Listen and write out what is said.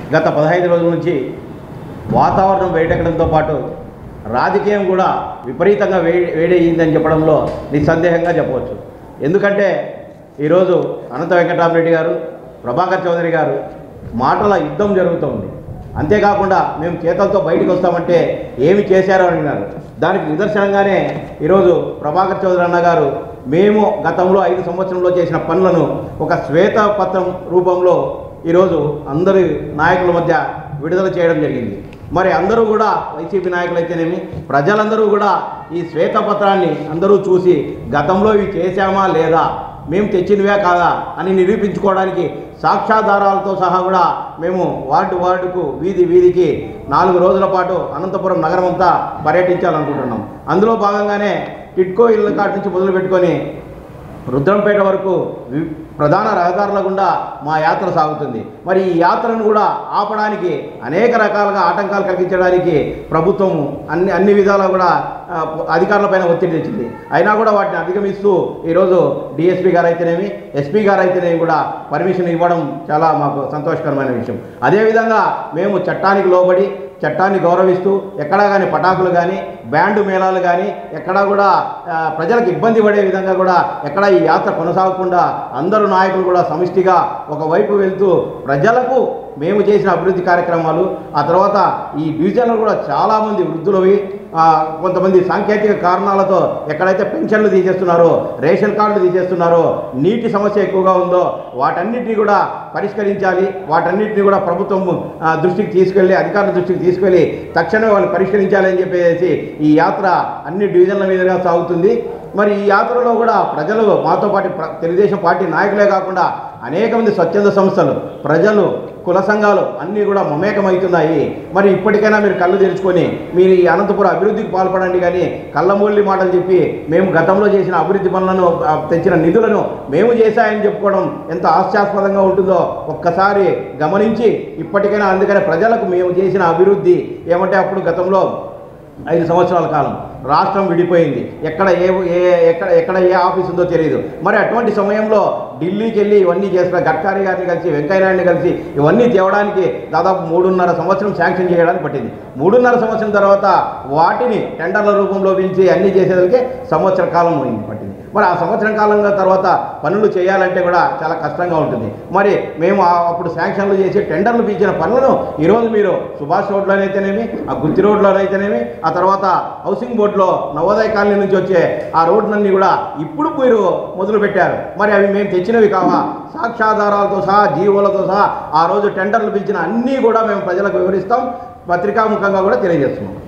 గత పదహైదు రోజుల నుంచి వాతావరణం వేడెక్కడంతో పాటు రాజకీయం కూడా విపరీతంగా వే వేడయ్యిందని చెప్పడంలో నిస్సందేహంగా చెప్పవచ్చు ఎందుకంటే ఈరోజు అనంత వెంకటరామరెడ్డి గారు ప్రభాకర్ చౌదరి గారు మాటల యుద్ధం జరుగుతోంది అంతేకాకుండా మేము చేతలతో బయటకు వస్తామంటే ఏమి చేశారో అని అన్నారు దానికి నిదర్శనంగానే ఈరోజు ప్రభాకర్ చౌదరి అన్న గారు మేము గతంలో ఐదు సంవత్సరంలో చేసిన పనులను ఒక శ్వేతపత్రం రూపంలో ఈరోజు అందరి నాయకుల మధ్య విడుదల చేయడం జరిగింది మరి అందరూ కూడా వైసీపీ నాయకులు అయితేనేమి ప్రజలందరూ కూడా ఈ శ్వేతపత్రాన్ని అందరూ చూసి గతంలో ఇవి చేశామా లేదా మేము తెచ్చినవే కాదా అని నిరూపించుకోవడానికి సాక్ష్యాధారాలతో సహా కూడా మేము వార్డు వార్డుకు వీధి వీధికి నాలుగు రోజుల పాటు అనంతపురం నగరం అంతా పర్యటించాలనుకుంటున్నాం అందులో భాగంగానే టిట్కో ఇళ్ళ కాటి నుంచి మొదలు పెట్టుకొని రుద్రంపేట వరకు వి- ప్రధాన రహదారుల గుండా మా యాత్ర సాగుతుంది మరి ఈ యాత్రను కూడా ఆపడానికి అనేక రకాలుగా ఆటంకాలు కలిగించడానికి ప్రభుత్వం అన్ని అన్ని విధాలా కూడా ఆ, అధికారులపైన ఒత్తిడి తెచ్చింది అయినా కూడా వాటిని అధిగమిస్తూ ఈరోజు డిఎస్పీ గారు అయితేనేమి ఎస్పీ గారు అయితేనేమి కూడా పర్మిషన్ ఇవ్వడం చాలా మాకు సంతోషకరమైన విషయం అదేవిధంగా మేము చట్టానికి లోబడి చట్టాన్ని గౌరవిస్తూ ఎక్కడా కానీ పటాకులు కానీ బ్యాండు మేళాలు కానీ ఎక్కడా కూడా ఆ, ప్రజలకు ఇబ్బంది పడే విధంగా కూడా ఎక్కడ ఈ యాత్ర కొనసాగకుండా అందరూ నాయకులు కూడా సమిష్టిగా ఒకవైపు వెళ్తూ ప్రజలకు మేము చేసిన అభివృద్ధి కార్యక్రమాలు ఆ తర్వాత ఈ డివిజన్లో కూడా చాలామంది వృద్ధులవి ఆ, కొంతమంది సాంకేతిక కారణాలతో ఎక్కడైతే పెన్షన్లు తీసేస్తున్నారో రేషన్ కార్డులు తీసేస్తున్నారో నీటి సమస్య ఎక్కువగా ఉందో వాటన్నిటిని కూడా పరిష్కరించాలి వాటన్నిటిని కూడా ప్రభుత్వం ఆ, దృష్టికి తీసుకెళ్ళి అధికారుల దృష్టికి తీసుకెళ్ళి తక్షణమే వాళ్ళు పరిష్కరించాలి అని చెప్పేసి ఈ యాత్ర అన్ని డివిజన్ల మీదుగా సాగుతుంది మరి ఈ యాత్రలో కూడా ప్రజలు మాతో పాటు ప్ర- తెలుగుదేశం పార్టీ నాయకులే కాకుండా అనేక మంది స్వచ్ఛంద సంస్థలు ప్రజలు కుల సంఘాలు అన్నీ కూడా మమేకమవుతున్నాయి మరి ఇప్పటికైనా మీరు కళ్ళు తెరుచుకొని మీరు ఈ అనంతపురం అభివృద్ధికి పాల్పడండి కానీ కళ్ళమూల్లి మాటలు చెప్పి మేము గతంలో చేసిన అభివృద్ధి పనులను ఆ, తెచ్చిన నిధులను మేము చేశాయని చెప్పుకోవడం ఎంత హాస్యాస్పదంగా ఉంటుందో ఒక్కసారి గమనించి ఇప్పటికైనా అందుకనే ప్రజలకు మేము చేసిన అభివృద్ధి ఏమంటే అప్పుడు గతంలో ఐదు సంవత్సరాల కాలం రాష్ట్రం విడిపోయింది ఎక్కడ ఏ ఏ ఎక్కడ ఎక్కడ ఏ ఆఫీస్ ఉందో తెలియదు మరి అటువంటి సమయంలో ఢిల్లీకి వెళ్ళి ఇవన్నీ చేసిన గడ్కారీ గారిని కలిసి వెంకయ్యనాయుడిని కలిసి ఇవన్నీ తేవడానికి దాదాపు మూడున్నర సంవత్సరం శాంక్షన్ చేయడానికి పట్టింది మూడున్నర సంవత్సరం తర్వాత వాటిని టెండర్ల రూపంలో పిలిచి అన్నీ చేసేదానికి సంవత్సర కాలం అయింది పట్టింది మరి ఆ సంవత్సరం కాలంగా తర్వాత పనులు చేయాలంటే కూడా చాలా కష్టంగా ఉంటుంది మరి మేము ఆ- అప్పుడు శాంక్షన్లు చేసి టెండర్లు పిలిచిన పనులను ఈరోజు మీరు సుభాష్ రోడ్లోనైతేనేమి ఆ గుత్తి రోడ్లోనైతేనేమి ఆ తర్వాత హౌసింగ్ బోర్డులో నవోదయ కాలనీ నుంచి వచ్చే ఆ రోడ్లన్నీ కూడా ఇప్పుడు మీరు మొదలు పెట్టారు మరి అవి మేము తెచ్చినవి కావా సాక్ష్యాధారాలతో సహా జీవోలతో సహా ఆ రోజు టెండర్లు పిలిచిన అన్నీ కూడా మేము ప్రజలకు వివరిస్తాం పత్రికాముఖంగా కూడా తెలియజేస్తున్నాం